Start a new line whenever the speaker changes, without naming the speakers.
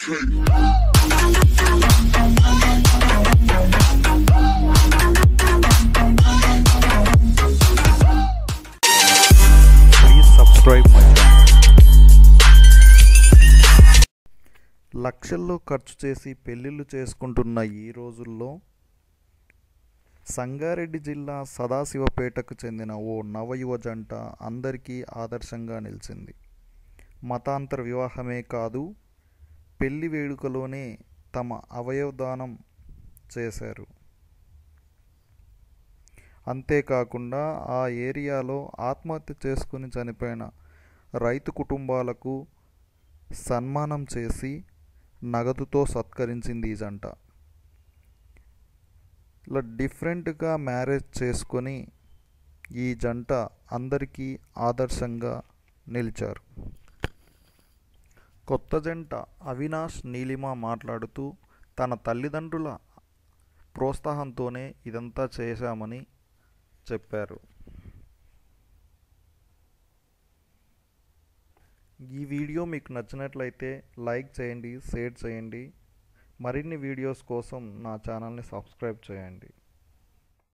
please subscribe my channel లక్షల్లో ఖర్చు చేసి పెళ్ళిళ్ళు చేసుకుంటున్న ఈ రోజుల్లో సంగారెడ్డి జిల్లా సదాశివపేటకు చెందిన ఓ నవయువ జంట అందరికీ ఆదర్శంగా నిలిచింది మతాంతర వివాహమే కాదు పెళ్లి వేడుకలోనే తమ అవయవదానం చేశారు అంతేకాకుండా ఆ ఏరియాలో ఆత్మహత్య చేసుకుని చనిపోయిన రైతు కుటుంబాలకు సన్మానం చేసి నగదుతో సత్కరించింది ఈ జంట ఇలా డిఫరెంట్గా మ్యారేజ్ చేసుకొని ఈ జంట అందరికీ ఆదర్శంగా నిలిచారు కొత్త జంట అవినాష్ నీలిమ మాట్లాడుతూ తన తల్లిదండ్రుల ప్రోత్సాహంతోనే ఇదంతా చేశామని చెప్పారు ఈ వీడియో మీకు నచ్చినట్లయితే లైక్ చేయండి షేర్ చేయండి మరిన్ని వీడియోస్ కోసం నా ఛానల్ని సబ్స్క్రైబ్ చేయండి